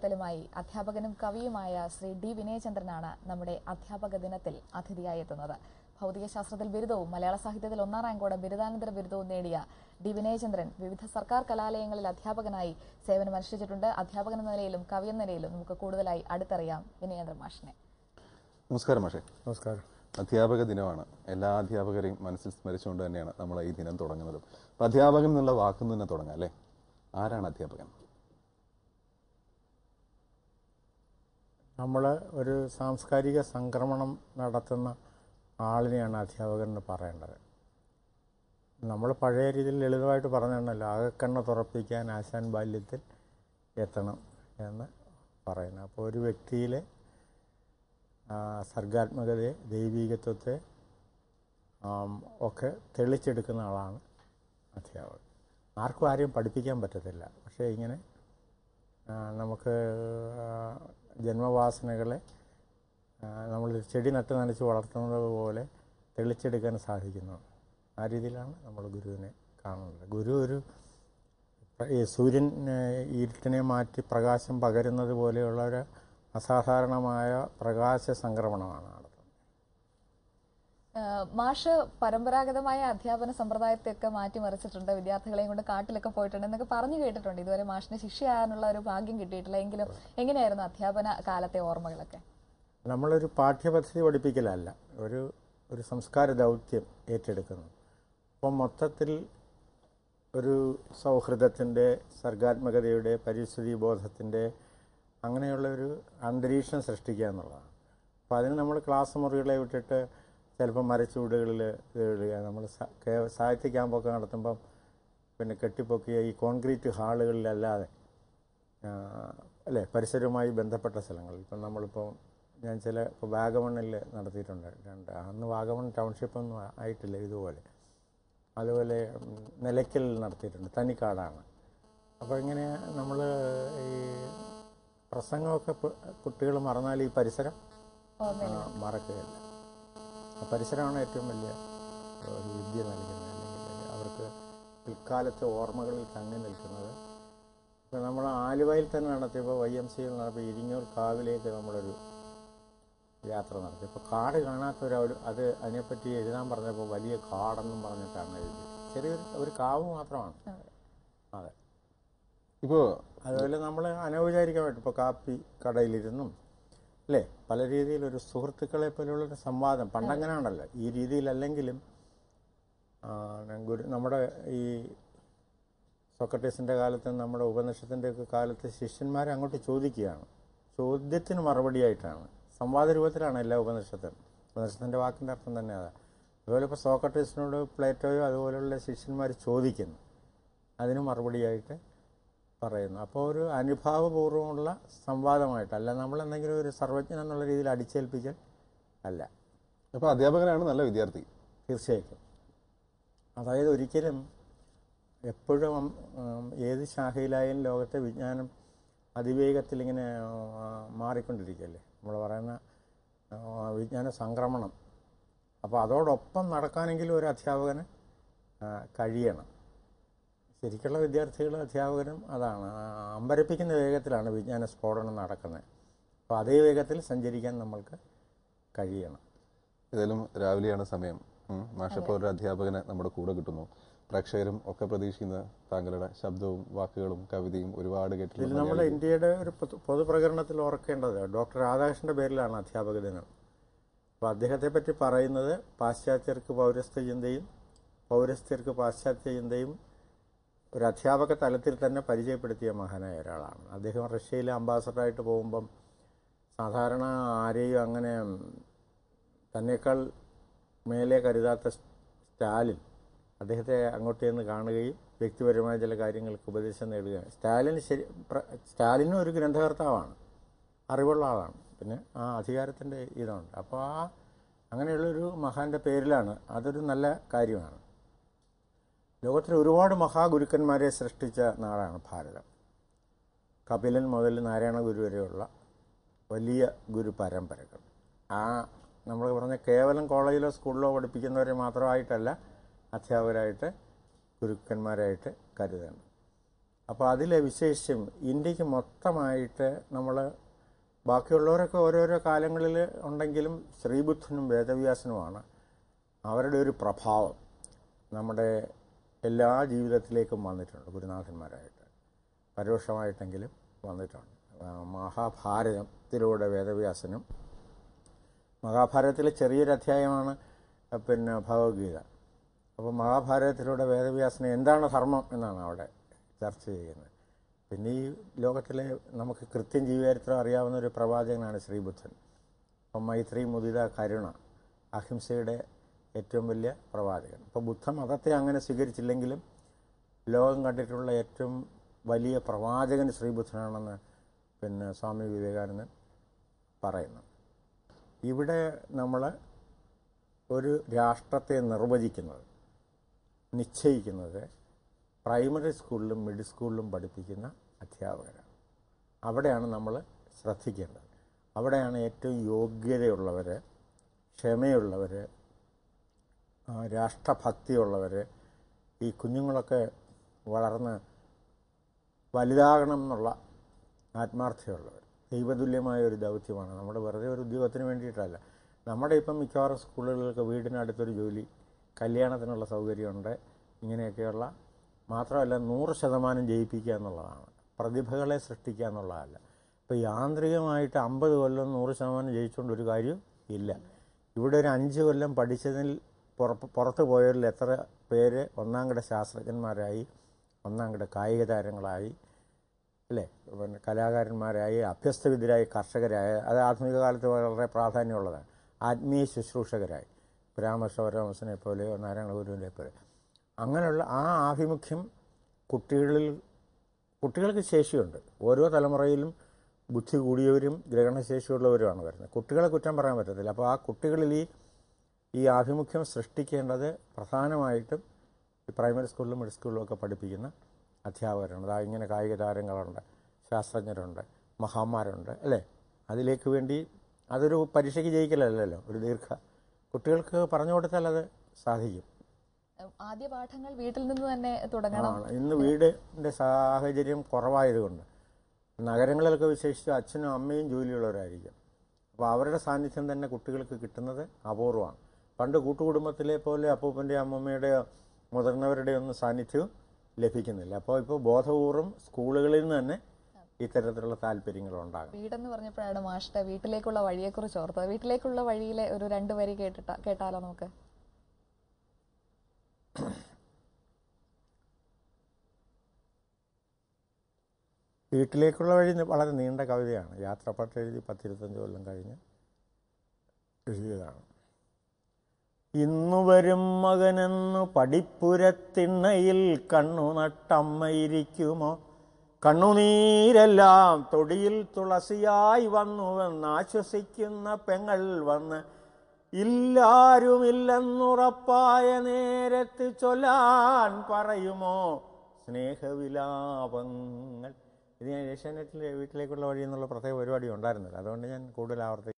ലുമായി അധ്യാപകനും കവിയുമായ ശ്രീ ഡി വിനയചന്ദ്രനാണ് നമ്മുടെ അധ്യാപക ദിനത്തിൽ അതിഥിയായി എത്തുന്നത് ഭൗതികശാസ്ത്രത്തിൽ ബിരുദവും മലയാള സാഹിത്യത്തിൽ ഒന്നാം റാങ്കോടെ ബിരുദാനന്തര ബിരുദവും നേടിയ ഡി വിനയചന്ദ്രൻ വിവിധ സർക്കാർ കലാലയങ്ങളിൽ അധ്യാപകനായി സേവനമനുഷ്ഠിച്ചിട്ടുണ്ട് അധ്യാപകൻ എന്ന നിലയിലും കവി എന്ന നിലയിലും നമുക്ക് കൂടുതലായി അടുത്തറിയാം വിനയേന്ദ്ര മാഷിനെ നമസ്കാരം മാഷെ നമസ്കാരം അധ്യാപക ദിനമാണ് എല്ലാ അധ്യാപകരെയും മനസ്സിൽ സ്മരിച്ചുകൊണ്ട് തന്നെയാണ് നമ്മൾ ഈ ദിനം തുടങ്ങുന്നത് അപ്പൊ അധ്യാപകൻ എന്നുള്ള വാക്കിൽ നിന്ന് തന്നെ തുടങ്ങാം അല്ലേ ആരാണ് അധ്യാപകൻ നമ്മൾ ഒരു സാംസ്കാരിക സംക്രമണം നടത്തുന്ന ആളിനെയാണ് അധ്യാപകൻ എന്ന് പറയേണ്ടത് നമ്മൾ പഴയ രീതിയിൽ ലളിതമായിട്ട് പറഞ്ഞാണല്ലോ ആകെക്കണ്ണ തുറപ്പിക്കാൻ ആശാൻ ബാല്യത്തിൽ എത്തണം എന്ന് പറയുന്നത് അപ്പോൾ ഒരു വ്യക്തിയിലെ ആ, സർഗാത്മകതയെ ദൈവീകത്വത്തെ ആം, ഒക്കെ തെളിച്ചെടുക്കുന്ന ആളാണ് അധ്യാപകൻ ആർക്കും ആരെയും പഠിപ്പിക്കാൻ പറ്റത്തില്ല പക്ഷേ ഇങ്ങനെ ആ, നമുക്ക് ആ, ജന്മവാസനകളെ ആ, നമ്മൾ ചെടി നട്ട് നനച്ച് വളർത്തുന്നത് പോലെ തെളിച്ചെടുക്കാൻ സാധിക്കുന്നു ആ രീതിയിലാണ് നമ്മൾ ഗുരുവിനെ കാണുന്നത് ഗുരു ഒരു ഈ സൂര്യൻ ആ, ഇരുട്ടിനെ മാറ്റി പ്രകാശം പകരുന്നത് പോലെയുള്ള ഒരു അസാധാരണമായ പ്രകാശ സംക്രമണമാണ് നടത്തുന്നത് ഏഹ് മാഷ് പരമ്പരാഗതമായ അധ്യാപന സമ്പ്രദായത്തെയൊക്കെ മാറ്റിമറിച്ചിട്ടുണ്ട് വിദ്യാർത്ഥികളെയും കൊണ്ട് കാട്ടിലൊക്കെ പോയിട്ടുണ്ട് എന്നൊക്കെ പറഞ്ഞു കേട്ടിട്ടുണ്ട് ഇതുവരെ മാഷിന് ശിഷ്യയാകാനുള്ള ഒരു ഭാഗ്യം കിട്ടിയിട്ടില്ല എങ്കിലും എങ്ങനെയായിരുന്നു അധ്യാപന കാലത്തെ ഓർമ്മകളൊക്കെ നമ്മളൊരു പാഠ്യപദ്ധതി പഠിപ്പിക്കലല്ല ഒരു ഒരു സംസ്കാര ദൗത്യം ഏറ്റെടുക്കുന്നു അപ്പം മൊത്തത്തിൽ ഒരു സൗഹൃദത്തിൻ്റെ സർഗാത്മകതയുടെ പരിസ്ഥിതി ബോധത്തിൻ്റെ അങ്ങനെയുള്ള ഒരു അന്തരീക്ഷം സൃഷ്ടിക്കുക എന്നുള്ളതാണ് അപ്പോൾ അതിന് നമ്മൾ ക്ലാസ് മുറികളെ വിട്ടിട്ട് ചിലപ്പോൾ മരച്ചൂടുകളിൽ ഇടുക നമ്മൾ സാഹിത്യ ക്യാമ്പൊക്കെ നടത്തുമ്പം പിന്നെ കെട്ടിപ്പൊക്കിയ ഈ കോൺക്രീറ്റ് ഹാളുകളിലല്ലാതെ ആ, അല്ലേ പരിസരവുമായി ബന്ധപ്പെട്ട സ്ഥലങ്ങൾ ഇപ്പം നമ്മളിപ്പോൾ ഞാൻ ചില ഇപ്പോൾ വാഗമണ്ണിൽ നടത്തിയിട്ടുണ്ട് രണ്ട് അന്ന് വാഗമൺ ടൗൺഷിപ്പ് ഒന്നും ആയിട്ടില്ല ഇതുപോലെ അതുപോലെ ഉം, നിലയ്ക്കൽ നടത്തിയിട്ടുണ്ട് തനിക്കാടാണ് അപ്പോൾ ഇങ്ങനെ നമ്മൾ ഈ പ്രസംഗമൊക്കെ കുട്ടികൾ മറന്നാൽ ഈ പരിസരം ഓർമ്മയില്ല ആ, മറക്കുകയില്ല ആ പരിസരമാണ് ഏറ്റവും വലിയ ഒരു വിദ്യ നൽകുന്നത് അല്ലെങ്കിൽ അവർക്ക് പിൽക്കാലത്തെ ഓർമ്മകളിൽ തങ്ങി നിൽക്കുന്നത് ഇപ്പോൾ നമ്മൾ ആലുവയിൽ തന്നെ നടത്തിയപ്പോൾ വൈ എം സിയിൽ നടത്തിയപ്പോൾ ഇരിങ്ങൂർ കാവിലേക്ക് നമ്മളൊരു യാത്ര നടത്തി ഇപ്പോൾ കാട് കാണാത്തവരവർ അത് അതിനെപ്പറ്റി എഴുതാൻ പറഞ്ഞപ്പോൾ വലിയ കാടെന്നും പറഞ്ഞിട്ടാണ് എഴുതി ചെറിയൊരു ഒരു കാവ് മാത്രമാണ് അതെ ഇപ്പോ അതുപോലെ നമ്മൾ അനൗപചാരികമായിട്ട് ഇപ്പോൾ കാപ്പി കടയിലിരുന്നും അല്ലേ പല രീതിയിലൊരു സുഹൃത്തുക്കളെ പോലെയുള്ളൊരു സംവാദം പണ്ടങ്ങനെയാണല്ലോ ഈ രീതിയിലല്ലെങ്കിലും ആ, ഗുരു നമ്മുടെ ഈ സോക്രട്ടീസിൻ്റെ കാലത്ത് നമ്മുടെ ഉപനിഷത്തിൻ്റെ ഒക്കെ കാലത്ത് ശിഷ്യന്മാരെ അങ്ങോട്ട് ചോദിക്കുകയാണ് ചോദ്യത്തിന് മറുപടിയായിട്ടാണ് സംവാദ രൂപത്തിലാണ് എല്ലാ ഉപനിഷത്തും ഉപനിഷത്തിൻ്റെ വാക്കിൻ്റെ അർത്ഥം തന്നെ അതാ അതുപോലെ ഇപ്പോൾ സോക്രട്ടീസിനോട് പ്ലേറ്റോയോ അതുപോലെയുള്ള ശിഷ്യന്മാർ ചോദിക്കുന്നു അതിന് മറുപടിയായിട്ട് പറയുന്നു അപ്പോൾ ഒരു അനുഭാവപൂർവ്വമുള്ള സംവാദമായിട്ട് അല്ല നമ്മൾ എന്തെങ്കിലും ഒരു സർവജ്ഞൻ എന്നുള്ള രീതിയിൽ അടിച്ചേൽപ്പിക്കൽ അല്ല അപ്പൊ അധ്യാപകനാണ് നല്ല വിദ്യാർത്ഥി തീർച്ചയായിട്ടും അതായത് ഒരിക്കലും എപ്പോഴും ഉം, ഏത് ശാഖയിലായാലും ലോകത്തെ വിജ്ഞാനം അതിവേഗത്തിൽ ഇങ്ങനെ ആ, മാറിക്കൊണ്ടിരിക്കുകയല്ലേ നമ്മൾ പറയുന്ന ആ, വിജ്ഞാന സംക്രമണം അപ്പോൾ അതോടൊപ്പം നടക്കാനെങ്കിലും ഒരു അധ്യാപകന് ആ, കഴിയണം ശരിക്കുള്ള വിദ്യാർത്ഥികളും അധ്യാപകരും അതാണ് ആ, അമ്പരപ്പിക്കുന്ന വേഗത്തിലാണ് വിജ്ഞാന സ്ഫോടനം നടക്കുന്നത് അപ്പോൾ അതേ വേഗത്തിൽ സഞ്ചരിക്കാൻ നമ്മൾക്ക് കഴിയണം ഏതായാലും രാവിലെയാണ് സമയം ഉം. മാഷപ്പോൾ ഒരു അധ്യാപകനെ നമ്മുടെ കൂടെ കിട്ടുന്നു പ്രേക്ഷകരും ഒക്കെ പ്രതീക്ഷിക്കുന്ന താങ്കളുടെ ശബ്ദവും വാക്കുകളും കവിതയും ഒരുപാട് ഇതിൽ കേട്ടിട്ടുണ്ട് നമ്മൾ ഇന്ത്യയുടെ ഒരു പൊതു- പൊതുപ്രകരണത്തിൽ ഓർക്കേണ്ടത് ഡോക്ടർ രാധാകൃഷ്ണന്റെ പേരിലാണ് അധ്യാപക ദിനം അപ്പോൾ അദ്ദേഹത്തെ പറ്റി പറയുന്നത് പാശ്ചാത്യർക്ക് പൗരസ്ത്യ ചിന്തയും പൗരസ്ത്യർക്ക് പാശ്ചാത്യ ചിന്തയും ഒരു അധ്യാപക തലത്തിൽ തന്നെ പരിചയപ്പെടുത്തിയ മഹാനായ ഒരാളാണ് അദ്ദേഹം റഷ്യയിലെ അംബാസഡറായിട്ട് പോകുമ്പം സാധാരണ ആരെയും അങ്ങനെ തന്നേക്കാൾ മേലെ കരുതാത്ത സ്റ്റാലിൻ അദ്ദേഹത്തെ അങ്ങോട്ട് ചെന്ന് കാണുകയും വ്യക്തിപരമായ ചില കാര്യങ്ങൾക്ക് ഉപദേശം നേടുകയാണ് സ്റ്റാലിൻ ശരി പ്ര- സ്റ്റാലിനും ഒരു ഗ്രന്ഥകർത്താവാണ് അറിവുള്ള ആളാണ് പിന്നെ ആ അധികാരത്തിൻ്റെ ഇതുണ്ട് അപ്പോൾ ആ അങ്ങനെയുള്ളൊരു മഹാന്റെ പേരിലാണ് അതൊരു നല്ല കാര്യമാണ് ലോകത്തിൽ ഒരുപാട് മഹാഗുരുക്കന്മാരെ സൃഷ്ടിച്ച നാടാണ് ഭാരതം കപിലൻ മുതൽ നാരായണ ഗുരു വരെയുള്ള വലിയ ഗുരു പരമ്പരകൾ ആ നമ്മൾ പറഞ്ഞ കേവലം കോളേജിലോ സ്കൂളിലോ പഠിപ്പിക്കുന്നവരെ മാത്രമായിട്ടല്ല അധ്യാപകരായിട്ട് ഗുരുക്കന്മാരായിട്ട് കരുതണം അപ്പോൾ അതിലെ വിശേഷിച്ചും ഇന്ത്യക്ക് മൊത്തമായിട്ട് നമ്മൾ ബാക്കിയുള്ളവരൊക്കെ ഓരോരോ കാലങ്ങളിൽ ഉണ്ടെങ്കിലും ശ്രീബുദ്ധനും വേദവ്യാസനുമാണ് അവരുടെ ഒരു പ്രഭാവം നമ്മുടെ എല്ലാ ജീവിതത്തിലേക്കും വന്നിട്ടുണ്ട് ഗുരുനാഥന്മാരായിട്ട് പരോക്ഷമായിട്ടെങ്കിലും വന്നിട്ടുണ്ട് ആ, മഹാഭാരതത്തിലൂടെ വേദവ്യാസനും മഹാഭാരതത്തിലെ ചെറിയൊരു അധ്യായമാണ് പിന്നെ ഭഗവത്ഗീത അപ്പോൾ മഹാഭാരതത്തിലൂടെ വേദവ്യാസന് എന്താണ് ധർമ്മം എന്നാണ് അവിടെ ചർച്ച ചെയ്യുന്നത് പിന്നെ ഈ ലോകത്തിലെ നമുക്ക് കൃത്യം ജീവചരിത്രം അറിയാവുന്ന ഒരു പ്രവാചകനാണ് ശ്രീബുദ്ധൻ അപ്പം മൈത്രി മുദിത കരുണ അഹിംസയുടെ ഏറ്റവും വലിയ പ്രവാചകൻ അപ്പോൾ ബുദ്ധമതത്തെ അങ്ങനെ സ്വീകരിച്ചില്ലെങ്കിലും ലോകം കണ്ടിട്ടുള്ള ഏറ്റവും വലിയ പ്രവാചകൻ ശ്രീബുദ്ധനാണെന്ന് പിന്നെ സ്വാമി വിവേകാനന്ദൻ പറയുന്നു ഇവിടെ നമ്മൾ ഒരു രാഷ്ട്രത്തെ നിർവചിക്കുന്നത് നിശ്ചയിക്കുന്നത് പ്രൈമറി സ്കൂളിലും മിഡിൽ സ്കൂളിലും പഠിപ്പിക്കുന്ന അധ്യാപകരാണ് അവിടെയാണ് നമ്മൾ ശ്രദ്ധിക്കേണ്ടത് അവിടെയാണ് ഏറ്റവും യോഗ്യതയുള്ളവർ ക്ഷമയുള്ളവർ ആ, രാഷ്ട്രഭക്തിയുള്ളവർ ഈ കുഞ്ഞുങ്ങളൊക്കെ വളർന്ന് വലുതാകണം എന്നുള്ള ആത്മാർത്ഥതയുള്ളവർ ദൈവതുല്യമായ ഒരു ദൗത്യമാണ് നമ്മുടെ വെറുതെ ഒരു ഉദ്യോഗത്തിന് വേണ്ടിയിട്ടല്ല നമ്മുടെ ഇപ്പം മിക്കവാറും സ്കൂളുകളിലൊക്കെ വീടിനടുത്തൊരു ജോലി കല്യാണത്തിനുള്ള സൗകര്യമുണ്ട് ഇങ്ങനെയൊക്കെയുള്ള മാത്രമല്ല നൂറ് ശതമാനം ജയിപ്പിക്കുക എന്നുള്ളതാണ് പ്രതിഭകളെ സൃഷ്ടിക്കുക എന്നുള്ളതല്ല ഇപ്പോൾ യാന്ത്രികമായിട്ട് അമ്പത് കൊല്ലം നൂറ് ശതമാനം ജയിച്ചുകൊണ്ട് ഒരു കാര്യം ഇല്ല ഇവിടെ ഒരു അഞ്ച് കൊല്ലം പഠിച്ചതിൽ പുറപ്പ് പുറത്ത് പോയവരിൽ എത്ര പേര് ഒന്നാം കിട ശാസ്ത്രജ്ഞന്മാരായി ഒന്നാം കിട കായിക താരങ്ങളായി അല്ലേ പിന്നെ കലാകാരന്മാരായി അഭ്യസ്തവിദ്യരായി കർഷകരായ അത് ആധുനിക കാലത്ത് വളരെ പ്രാധാന്യമുള്ളതാണ് ആത്മീയ ശുശ്രൂഷകരായി രാമശോരമസനെ പോലെയോ നാരായണ ഗുരുവിനെ പോലെ അങ്ങനെയുള്ള ആ ആഭിമുഖ്യം കുട്ടികളിൽ കുട്ടികൾക്ക് ശേഷിയുണ്ട് ഓരോ തലമുറയിലും ബുദ്ധി കൂടിയവരും ഗ്രഹണശേഷിയുള്ളവരുമാണ് വരുന്നത് കുട്ടികളെ കുറ്റം പറയാൻ പറ്റത്തില്ല അപ്പോൾ ആ കുട്ടികളിൽ ഈ ഈ ആഭിമുഖ്യം സൃഷ്ടിക്കേണ്ടത് പ്രധാനമായിട്ടും ഈ പ്രൈമറി സ്കൂളിലും മിഡിൽ സ്കൂളിലും ഒക്കെ പഠിപ്പിക്കുന്ന അധ്യാപകരുണ്ട് അതാ ഇങ്ങനെ കായിക താരങ്ങളുണ്ട് ശാസ്ത്രജ്ഞരുണ്ട് മഹാന്മാരുണ്ട് അല്ലേ അതിലേക്ക് വേണ്ടി അതൊരു പരീക്ഷയ്ക്ക് ജയിക്കലല്ലല്ലോ ഒരു ദീർഘ കുട്ടികൾക്ക് പറഞ്ഞു കൊടുത്താൽ അത് സാധിക്കും ഉം, ആദ്യ പാഠങ്ങൾ വീട്ടിൽ നിന്ന് തന്നെ തുടങ്ങണം ആണ് ഇന്ന് വീടിൻ്റെ സാഹചര്യം കുറവായതുകൊണ്ട് നഗരങ്ങളിലൊക്കെ വിശേഷിച്ച് അച്ഛനും അമ്മയും ജോലിയുള്ളവരായിരിക്കും അപ്പോൾ അവരുടെ സാന്നിധ്യം തന്നെ കുട്ടികൾക്ക് കിട്ടുന്നത് അപൂർവമാണ് പണ്ട് കൂട്ടുകുടുംബത്തിലെ പോലെ അപ്പൂപ്പൻ്റെ അമ്മമ്മയുടെയോ മുതിർന്നവരുടെയോ ഒന്നും സാന്നിധ്യവും ലഭിക്കുന്നില്ല അപ്പോൾ ഇപ്പോൾ ബോധപൂർവം സ്കൂളുകളിൽ നിന്ന് തന്നെ ഇത്തരത്തിലുള്ള താല്പര്യങ്ങൾ ഉണ്ടാകും വീടെന്ന് പറഞ്ഞപ്പോഴാണ് മാഷ്ട വീട്ടിലേക്കുള്ള വഴിയെക്കുറിച്ച് ഓർത്തത് വീട്ടിലേക്കുള്ള വഴിയിലെ ഒരു രണ്ട് വരി കേട്ടിട്ട കേട്ടാലോ നമുക്ക് വീട്ടിലേക്കുള്ള വഴി വളരെ നീണ്ട കവിതയാണ് യാത്രപ്പാട്ട് എഴുതി പത്തിരുപത്തഞ്ച് കൊല്ലം കഴിഞ്ഞ് എഴുതിയതാണ് ഇന്നു വരും മകനെന്നു പടിപ്പുരത്തിണ്ണയിൽ കണ്ണു നട്ടമ്മയിരിക്കുമോ കണ്ണുനീരെല്ലാം തൊടിയിൽ തുളസിയായി വന്നുവെന്ന് ആശ്വസിക്കുന്ന പെങ്ങൾ വന്ന് ഇല്ലാരുമില്ലെന്നുറപ്പായ നേരത്ത് ചൊല്ലാൻ പറയുമോ സ്നേഹവിലാപങ്ങൾ ഇത് ഞാൻ ഏഷ്യാനെറ്റിലെ വീട്ടിലേക്കുള്ള വഴി എന്നുള്ള പ്രത്യേക പരിപാടി ഉണ്ടായിരുന്നില്ല അതുകൊണ്ട് ഞാൻ കൂടുതൽ ആവർത്തി